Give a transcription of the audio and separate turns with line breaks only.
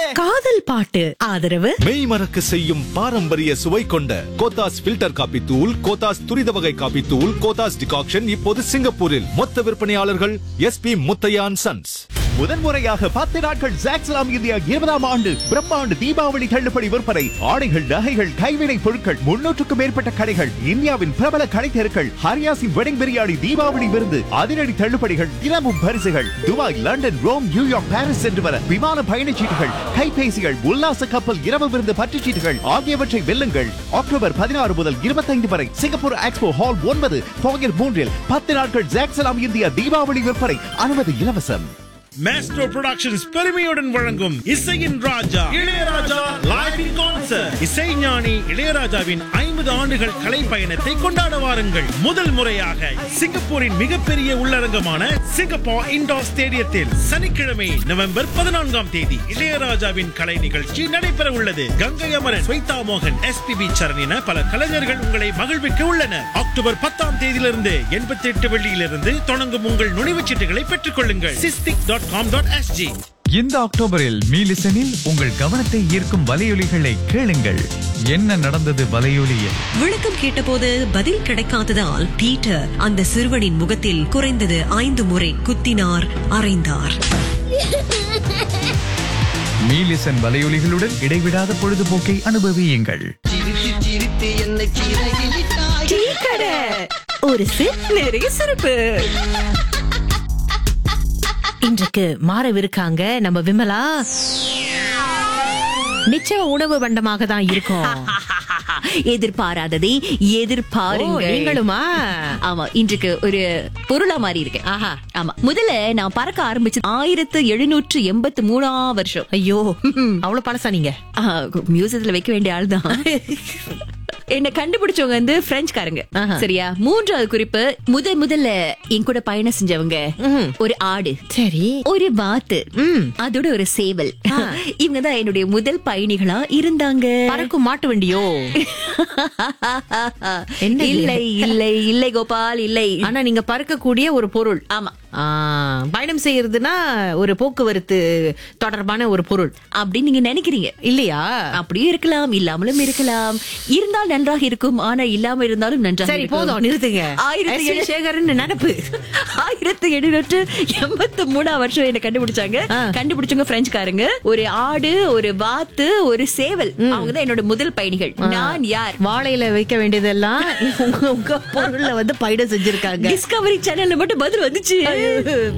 காதல் பாட்டு ஆதரவு
மெய் மறக்க செய்யும் பாரம்பரிய சுவை கொண்ட கோத்தாஸ் ஃபில்டர் காபி தூள் கோத்தாஸ் துரித வகை காபி தூள் கோத்தாஸ் டிகாக்ஷன் இப்போது சிங்கப்பூரில் மொத்த விற்பனையாளர்கள் எஸ்பி முத்தையான் சன்ஸ்
முதன்முறையாக பத்து நாட்கள் ஜாக்ஸ்லாம் இந்தியா இருபதாம் ஆண்டு பிரம்மாண்டு தீபாவளி தள்ளுபடி விற்பனை ஆடைகள் நகைகள் கைவினை பொருட்கள் முன்னூற்றுக்கும் மேற்பட்ட கடைகள் இந்தியாவின் பிரபல கடை தெருக்கள் ஹரியாசின் வெடிங் பிரியாணி தீபாவளி விருந்து அதிரடி தள்ளுபடிகள் தினமும் பரிசுகள் Dubai London Rome New York Paris சென்று வர விமான பயணச்சீட்டுகள் கைபேசிகள் உல்லாச கப்பல் இரவு விருந்து பற்றுச்சீட்டுகள் ஆகியவற்றை வெல்லுங்கள் அக்டோபர் பதினாறு முதல் இருபத்தைந்து வரை சிங்கப்பூர் எக்ஸ்போ ஹால் ஒன்பது போகர் மூன்றில் பத்து நாட்கள் ஜாக்ஸ்லாம் இந்தியா தீபாவளி விற்பனை அனுமதி இலவசம்
மேஸ்ட்ரோ புரொடக்ஷன்ஸ் பெருமையுடன் வழங்கும் இசையின் ராஜா இளையராஜா லைவ் இன் கான்சர்ட் இசைஞானி இளையராஜாவின் ஐம்பது ஆண்டுகள் கலை பயணத்தை கொண்டாட வாருங்கள் முதல் முறையாக சிங்கப்பூரின் மிகப்பெரிய உள்ளரங்கமான சிங்கப்பூர் இண்டோர் ஸ்டேடியத்தில் சனிக்கிழமை நவம்பர் பதினான்காம் தேதி இளையராஜாவின் கலை நிகழ்ச்சி நடைபெற உள்ளது கங்கை அமரன் ஸ்வைதா மோகன் எஸ்பிபி சரண் என பல கலைஞர்கள் உங்களை மகிழ்விக்க உள்ளனர் அக்டோபர் பத்தாம் தேதியிலிருந்து எண்பத்தி எட்டு வெள்ளியிலிருந்து தொடங்கும் உங்கள் நுழைவுச் சீட்டுகளை பெற்றுக் கொள்ளுங்கள் sistic dot com dot SG
இந்த அக்டோபரில் மீலிசனில் உங்கள் கவனத்தை ஈர்க்கும் வலையொலிகளை கேளுங்கள் என்ன நடந்தது வலையொலியில்
விளக்கம் கேட்டபோது பதில் கிடைக்காததால் பீட்டர் அந்த சிறுவனின் முகத்தில் குறைந்தது ஐந்து முறை குத்தினார் அறைந்தார்
மீலிசன் வலையொலிகளுடன் இடைவிடாத பொழுதுபோக்கை அனுபவியுங்கள்
டீ கடை ஒரு சிப் நிறைய சிறப்பு இன்றைக்கு மாறவிருக்காங்க நம்ம விமலா நிச்சய உணவு பண்டமாக தான் இருக்கும்
எதிர்பாராததை எதிர்பாருங்க
ஓ, நீங்களுமா?
ஆமா இன்றைக்கு ஒரு பொருளா மாறி இருக்கேன்
ஆஹா.
ஆமா முதல்ல நான் பறக்க ஆரம்பிச்சு ஆயிரத்து எழுநூற்று எண்பத்தி மூணாம் வருஷம்
ஐயோ அவ்வளவு பழசா நீங்க
மியூசியத்துல வைக்க வேண்டிய ஆள் தான் என்ன கண்டுபிடிச்சவங்க வந்து பிரெஞ்சுக்காரங்க
ஆஹா.
சரியா மூன்றாவது குறிப்பு முதல் முதல்ல என் கூட பயணம் செஞ்சவங்க
ம்ஹும்.
ஒரு ஆடு
சரி
ஒரு வாத்து
ம்.
அதோட ஒரு சேவல்
ஆ.
இவங்க தான் என்னுடைய முதல் பயணிகளா இருந்தாங்க
பறக்கும் மாட்டு வண்டியோ என்னது?
இல்லை இல்லை இல்லை கோபால் இல்லை
ஆனா நீங்க பறக்கக்கூடிய ஒரு பொருள்
ஆமா
ஆ, பயணம் செய்யறதுன்னா ஒரு போக்குவரத்து தொடர்பான ஒரு பொருள்
அப்படின்னு நீங்க நினைக்கிறீங்க
இல்லையா
அப்படியும் இருக்கலாம் இல்லாமலும் இருக்கலாம் இருந்தால் நன்றாக இருக்கும் ஆனா இல்லாம இருந்தாலும் நன்றாக
சரி
இருக்கும்.
போதும் நிறுத்துங்க
ஆயிரத்தி
எஸ்.
எழு-
சேகரன் நினப்பு
ஆயிரத்தி எழுநூற்று எண்பத்தி மூணாம் வருஷம் என்ன கண்டுபிடிச்சாங்க
ஆ.
கண்டுபிடிச்சவங்க பிரெஞ்சுக்காரங்க ஒரு ஆடு ஒரு வாத்து ஒரு சேவல் அவங்க தான் என்னோட முதல் பயணிகள் நான் யார்
வாழையில வைக்க வேண்டியதெல்லாம் உங்க உங்க பொருள்ல வந்து பயிட செஞ்சிருக்காங்க
டிஸ்கவரி சேனல்ல மட்டும் பதில் வந்துச்சு